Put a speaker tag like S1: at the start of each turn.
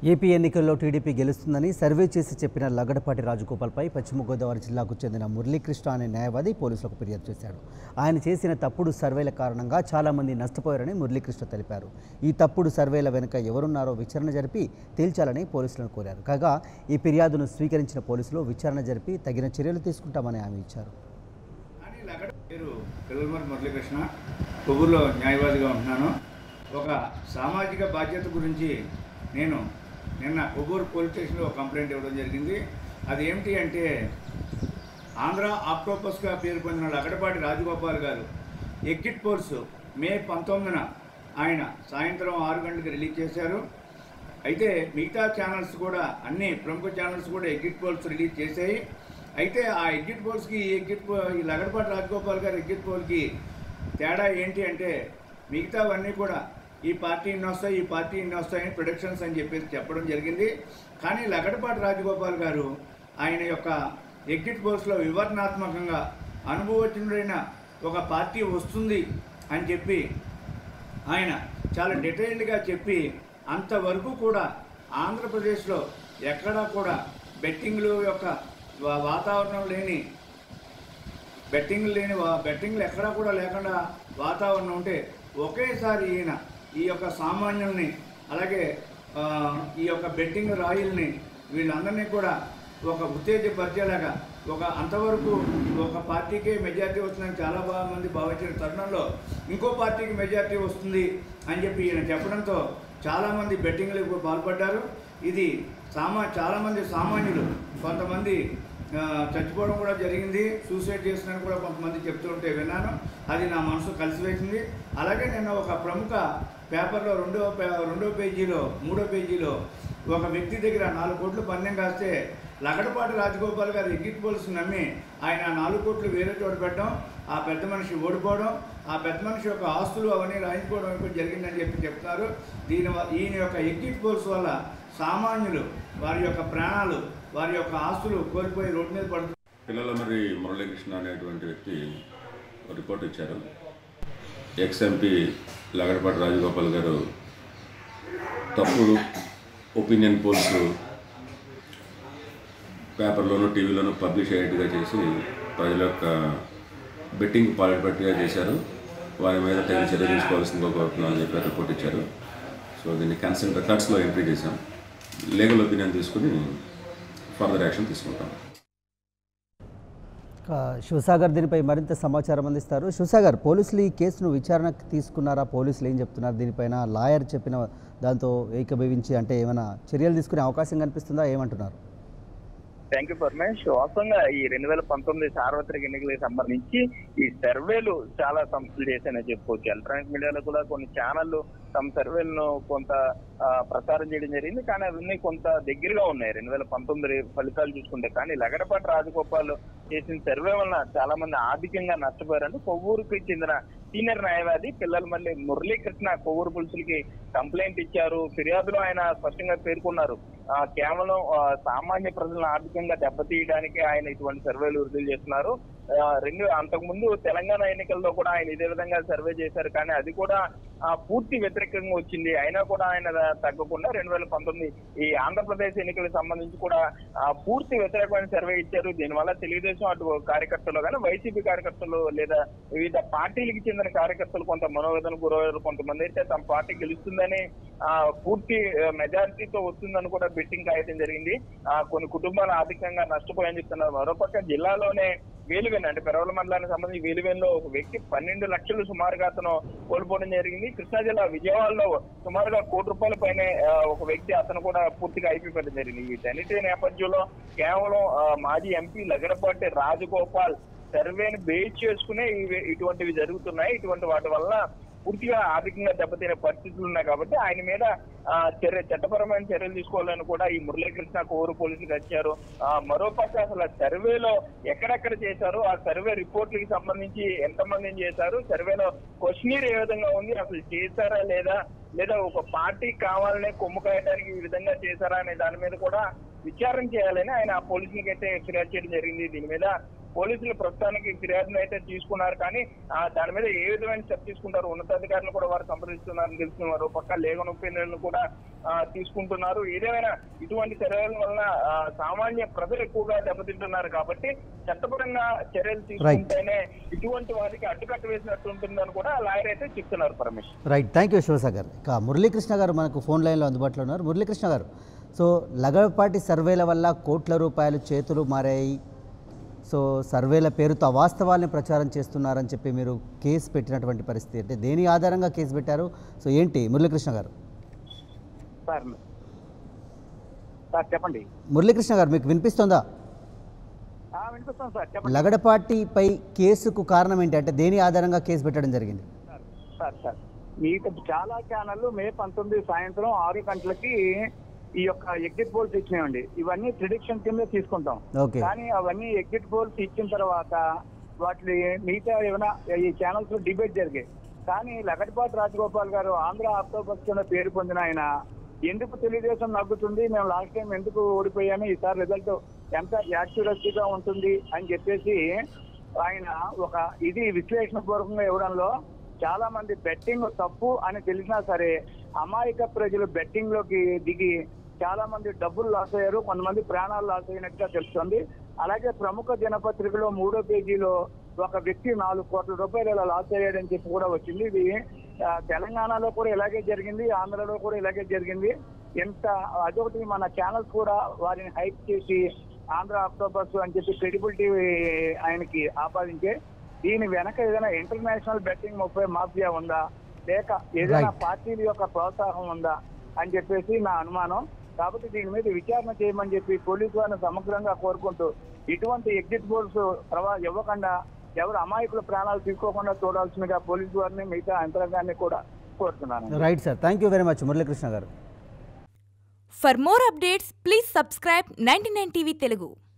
S1: AP ఎన్నికల్లో TDP గెలుస్తుందని survey చేసి చెప్పిన లగడపాటి రాజగోపాల్పై పశ్చిమ గోదావరి జిల్లాకు చెందిన మురళీకృష్ణ అనే న్యాయవాది పోలీసులకు ఫిర్యాదు చేశాడు ఆయన చేసిన తప్పుడు సర్వేల కారణంగా చాలామంది నష్టపోయారని మురళీకృష్ణ తెలిపారు ఈ తప్పుడు సర్వేల వెనుక ఎవరున్నారో విచారణ జరిపి తేల్చాలని పోలీసులను కోరారు కాగా ఈ ఫిర్యాదును స్వీకరించిన పోలీసులు విచారణ జరిపి తగిన చర్యలు తీసుకుంటామని హామీ ఇచ్చారు
S2: కానీ లగడ పేరు పిల్లలమూరి మురళీకృష్ణ కొవ్వూరులో న్యాయవాదిగా ఉంటున్నాను ఒక సామాజిక బాధ్యత గురించి నేను నిన్న కొవ్వూరు పోలీస్ స్టేషన్లో ఒక కంప్లైంట్ ఇవ్వడం జరిగింది అది ఏమిటి అంటే ఆంధ్ర ఆక్టోపస్గా పేరు పొందిన లగడపాటి రాజగోపాల్ గారు ఎగ్జిట్ పోల్స్ మే పంతొమ్మిదిన ఆయన సాయంత్రం ఆరు గంటలకు రిలీజ్ చేశారు అయితే మిగతా ఛానల్స్ కూడా అన్ని ప్రముఖ ఛానల్స్ కూడా ఎగ్జిట్ పోల్స్ రిలీజ్ చేశాయి అయితే ఆ ఎగ్జిట్ పోల్స్కి ఈ ఎగ్జిట్ పో ఈ లగడపాటి రాజగోపాల్ గారి ఎగ్జిట్ పోల్కి తేడా ఏంటి అంటే మిగతావన్నీ కూడా ఈ పార్టీ ఇన్ని వస్తాయి ఈ పార్టీ ఇన్ని వస్తాయని ప్రొడక్షన్స్ అని చెప్పేసి చెప్పడం జరిగింది కానీ లగడపాటి రాజగోపాల్ గారు ఆయన యొక్క ఎగ్జిట్ పోల్స్లో వివరణాత్మకంగా అనుభవజ్ఞుడైన ఒక పార్టీ వస్తుంది అని చెప్పి ఆయన చాలా డీటెయిల్డ్గా చెప్పి అంతవరకు కూడా ఆంధ్రప్రదేశ్లో ఎక్కడా కూడా బెట్టింగ్లు యొక్క వా- వాతావరణం లేని బెట్టింగ్లు లేని వా- బెట్టింగ్లు ఎక్కడా కూడా లేకుండా వాతావరణం ఉంటే ఒకేసారి ఈయన ఈ యొక్క సామాన్యుల్ని అలాగే ఆ, ఈ యొక్క బెట్టింగ్ రాయిల్ని వీళ్ళందరినీ కూడా ఒక ఉత్తేజపరిచేలాగా ఒక అంతవరకు ఒక పార్టీకే మెజారిటీ వస్తుందని చాలా బాగా మంది భావించిన తరుణంలో ఇంకో పార్టీకి మెజారిటీ వస్తుంది అని చెప్పి ఈయన చెప్పడంతో చాలామంది బెట్టింగ్లకు పాల్పడ్డారు ఇది సామా చాలామంది సామాన్యులు కొంతమంది ఆ, చచ్చిపోవడం కూడా జరిగింది సూసైడ్ చేసినని కూడా కొంతమంది చెప్తూ ఉంటే విన్నాను అది నా మనసు కలిసివేసింది అలాగే నేను ఒక ప్రముఖ పేపర్లో రెండో పే- రెండో పేజీలో మూడో పేజీలో ఒక వ్యక్తి దగ్గర నాలుగు కోట్లు పందెం కాస్తే లగడపాటి రాజగోపాల్ గారు ఎగ్జిట్ పోల్స్ నమ్మి ఆయన ఆ నాలుగు కోట్లు వేరే చోట పెట్టడం ఆ పెద్ద మనిషి ఓడిపోవడం ఆ పెద్ద మనిషి యొక్క ఆస్తులు అవన్నీ రాయించుకోవడం ఇప్పుడు జరిగిందని చెప్పి చెప్తారు దీని వ- ఈయన యొక్క ఎగ్జిట్ పోల్స్ వల్ల సామాన్యులు వారి యొక్క ప్రాణాలు వారి యొక్క ఆస్తులు కోల్పోయి రోడ్డు మీద పడుతున్నారు
S3: పిల్లల మరి మురళీకృష్ణ అనేటువంటి వ్యక్తి ఒక రిపోర్ట్ ఇచ్చారు ఎక్స్ఎంపీ లగడపాటి రాజగోపాల్ గారు తప్పుడు ఒపీనియన్ పోల్స్ పేపర్లోను టీవీలోను పబ్లిష్ అయ్యేట్టుగా చేసి ప్రజల యొక్క బెట్టింగ్ పాల్పట్టుగా చేశారు వారి మీద తగిన చర్య తీసుకోవాల్సిందిగా కోరుతున్నామని చెప్పి రిపోర్ట్ ఇచ్చారు సో దీన్ని కన్సెంట్ రికార్డ్స్లో ఎంట్రీ చేశాం లీగల్ ఒపీనియన్ తీసుకుని ఫర్దర్ యాక్షన్ తీసుకుంటాం
S1: ఇక శివసాగర్ దీనిపై మరింత సమాచారం అందిస్తారు శివసాగర్ పోలీసులు ఈ కేసును విచారణకు తీసుకున్నారా పోలీసులు ఏం చెప్తున్నారు దీనిపైన లాయర్ చెప్పిన దాంతో ఏకీభవించి అంటే ఏమైనా చర్యలు తీసుకునే అవకాశం కనిపిస్తుందా ఏమంటున్నారు
S4: థ్యాంక్ యూ పరమేష్ వాస్తవంగా ఈ రెండు వేల పంతొమ్మిది సార్వత్రిక ఎన్నికలకు సంబంధించి ఈ సర్వేలు చాలా సంస్థలు చేశాయని చెప్పుకోవచ్చు ఎలక్ట్రానిక్ మీడియాలో కూడా కొన్ని ఛానళ్లు తమ సర్వేలను కొంత ఆ, ప్రచారం చేయడం జరిగింది కానీ అవన్నీ కొంత దగ్గరగా ఉన్నాయి రెండు వేల పంతొమ్మిది ఫలితాలు చూసుకుంటే కానీ లగడపాటి రాజగోపాల్ చేసిన సర్వే వలన చాలా మంది ఆర్థికంగా నష్టపోయారంటే కొవ్వూరుకి చెందిన సీనియర్ న్యాయవాది పిల్లలు మళ్ళీ మురళీకృష్ణ కొవ్వూరు పులుసులకి కంప్లైంట్ ఇచ్చారు ఫిర్యాదులో ఆయన స్పష్టంగా పేర్కొన్నారు ఆ, కేవలం ఆ, సామాన్య ప్రజలను ఆర్థికంగా దెబ్బతీయడానికి ఆయన ఇటువంటి సర్వేలు విడుదల చేస్తున్నారు ఆ, రెండు అంతకుముందు తెలంగాణ ఎన్నికల్లో కూడా ఆయన ఇదే విధంగా సర్వే చేశారు కానీ అది కూడా ఆ, పూర్తి వ్యతిరేకంగా వచ్చింది అయినా కూడా ఆయన తగ్గకుండా రెండు వేల పంతొమ్మిది ఈ ఆంధ్రప్రదేశ్ ఎన్నికలకు సంబంధించి కూడా ఆ, పూర్తి వ్యతిరేకమైన సర్వే ఇచ్చారు దీనివల్ల తెలుగుదేశం అటు కార్యకర్తలు కానీ వైసీపీ కార్యకర్తలు లేదా వివిధ పార్టీలకు చెందిన కార్యకర్తలు కొంత మనోవేదన గురయ్యారు కొంతమంది అయితే తమ పార్టీ గెలుస్తుందని ఆ, పూర్తి మెజారిటీతో వస్తుందని కూడా బెట్టింగ్ కాయటం జరిగింది ఆ, కొన్ని కుటుంబాలు ఆర్థికంగా నష్టపోయాయని చెప్తున్నారు మరోపక్క జిల్లాలోనే వేలువెన్ అంటే పెరవల మండలానికి సంబంధించి వేలువెన్లో ఒక వ్యక్తి పన్నెండు లక్షలు సుమారుగా అతను కోల్పోవడం జరిగింది కృష్ణా జిల్లా విజయవాడలో సుమారుగా కోటి రూపాయల పైనే ఆ, ఒక వ్యక్తి అతను కూడా పూర్తిగా అయిపోవడం జరిగింది వీటన్నిటి నేపథ్యంలో కేవలం ఆ, మాజీ ఎంపీ లగడపాటి రాజగోపాల్ సర్వేని బేస్ చేసుకునే ఇవి- ఇటువంటివి జరుగుతున్నాయి ఇటువంటి వాటి వల్ల పూర్తిగా ఆర్థికంగా దెబ్బతినే పరిస్థితులు ఉన్నాయి కాబట్టి ఆయన మీద ఆ, చర్య చట్టపరమైన చర్యలు తీసుకోవాలని కూడా ఈ మురళీకృష్ణ కోరు పోలీసులు వచ్చారు ఆ, మరోపక్క అసలు ఆ సర్వేలో ఎక్కడెక్కడ చేశారు ఆ సర్వే రిపోర్ట్లకి సంబంధించి ఎంతమందిని చేశారు సర్వేలో క్వశ్చనీర్ ఏ విధంగా ఉంది అసలు చేశారా లేదా లేదా ఒక పార్టీ కావాలనే కొమ్ము కాయడానికి ఈ విధంగా చేశారా అనే దాని మీద కూడా విచారణ చేయాలని ఆయన ఆ పోలీసులకి అయితే ఫిర్యాదు చేయడం జరిగింది దీని మీద పోలీసులు ప్రస్తుతానికి ఫిర్యాదును అయితే తీసుకున్నారు కానీ ఆ, దాని మీద ఏ విధమైన స్టెప్ తీసుకుంటారు ఉన్నతాధికారులు కూడా వారు సంప్రదిస్తున్నారని తెలుస్తుంది మరో పక్క లేఖన ఒపీనియన్లు కూడా ఆ, తీసుకుంటున్నారు ఏదేమైనా ఇటువంటి చర్యల వలన ఆ, సామాన్య ప్రజలు ఎక్కువగా దెబ్బతింటున్నారు కాబట్టి చట్టపరంగా చర్యలు తీసుకుంటేనే ఇటువంటి వారికి అడ్డుకట్ట వేసినట్టు ఉంటుందని కూడా లాయర్ అయితే చెప్తున్నారు Paramesh
S1: right thank you Shivasagar ఇక మురళీకృష్ణ గారు మనకు ఫోన్ లైన్లో అందుబాటులో ఉన్నారు మురళీకృష్ణ గారు సో లగడపాటి సర్వేల వల్ల కోట్ల రూపాయలు చేతులు మారాయి సో సర్వేల పేరుతో అవాస్తవాల్ని ప్రచారం చేస్తున్నారని చెప్పి మీరు కేసు పెట్టినటువంటి పరిస్థితి అంటే దేని ఆధారంగా కేసు పెట్టారు సో ఏంటి మురళీకృష్ణ గారు
S5: సార్ సార్ చెప్పండి
S1: మురళీకృష్ణ గారు మీకు వినిపిస్తుందా
S5: ఆ, వినిపిస్తాను సార్ చెప్పండి
S1: లగడపాటిపై కేసుకు కారణం ఏంటి అంటే దేని ఆధారంగా కేసు పెట్టడం జరిగింది
S5: సార్ సార్ సార్ మీకు చాలా ఛానళ్ళు మే పంతొమ్మిది సాయంత్రం ఆరు గంటలకి ఈ యొక్క ఎగ్జిట్ పోల్స్ ఇచ్చినాయండి ఇవన్నీ ప్రిడిక్షన్ కింద తీసుకుంటాం
S1: ఓకే
S5: కానీ అవన్నీ ఎగ్జిట్ పోల్స్ ఇచ్చిన తర్వాత వాటి మిగతా ఏమైనా ఈ ఛానల్స్ లో డిబేట్ జరిగాయి కానీ లగడపాటి రాజగోపాల్ గారు ఆంధ్ర ఆక్టోబస్ కింద పేరు పొందిన ఆయన ఎందుకు తెలుగుదేశం నగ్గుతుంది మేము లాస్ట్ టైం ఎందుకు ఓడిపోయాము ఈసారి రిజల్ట్ ఎంత యాక్యురసీగా ఉంటుంది అని చెప్పేసి ఆయన ఒక ఇది విశ్లేషణ పూర్వకంగా ఇవ్వడంలో చాలా మంది బెట్టింగ్ తప్పు అని తెలిసినా సరే అమాయక ప్రజలు బెట్టింగ్ లోకి దిగి చాలా మంది డబ్బులు లాస్ అయ్యారు కొంతమంది ప్రాణాలు లాస్ అయినట్టుగా తెలుస్తుంది అలాగే ప్రముఖ దినపత్రికలో మూడో పేజీలో ఒక వ్యక్తి నాలుగు కోట్ల రూపాయలు ఇలా లాస్ అయ్యాడని చెప్పి కూడా వచ్చింది ఇది ఆ, తెలంగాణలో కూడా ఇలాగే జరిగింది ఆంధ్రలో కూడా ఇలాగే జరిగింది ఎంత అదొకటి మన ఛానల్స్ కూడా వారిని హైప్ చేసి ఆంధ్ర అక్టోబర్స్ అని చెప్పి క్రెడిబిలిటీ ఆయనకి ఆపాదించే దీని వెనక ఏదైనా ఇంటర్నేషనల్ బెట్టింగ్ ముప్పై మాఫియా ఉందా లేక ఏదైనా
S1: Right.
S5: పార్టీల యొక్క ప్రోత్సాహం ఉందా అని చెప్పేసి నా అనుమానం కాబట్టి దీని మీద విచారణ చేయమని చెప్పి పోలీసు వారిని సమగ్రంగా కోరుకుంటూ ఇటువంటి ఎగ్జిట్ పోల్స్ ప్రవా ఇవ్వకుండా ఎవరు అమాయకుల ప్రాణాలు తీసుకోకుండా చూడాల్సిందిగా పోలీసు వారిని మిగతా యంత్రాంగాన్ని కూడా కోరుతున్నాను
S1: right sir thank you very much Muralikrishna garu
S6: For more updates, please subscribe 99 TV Telugu.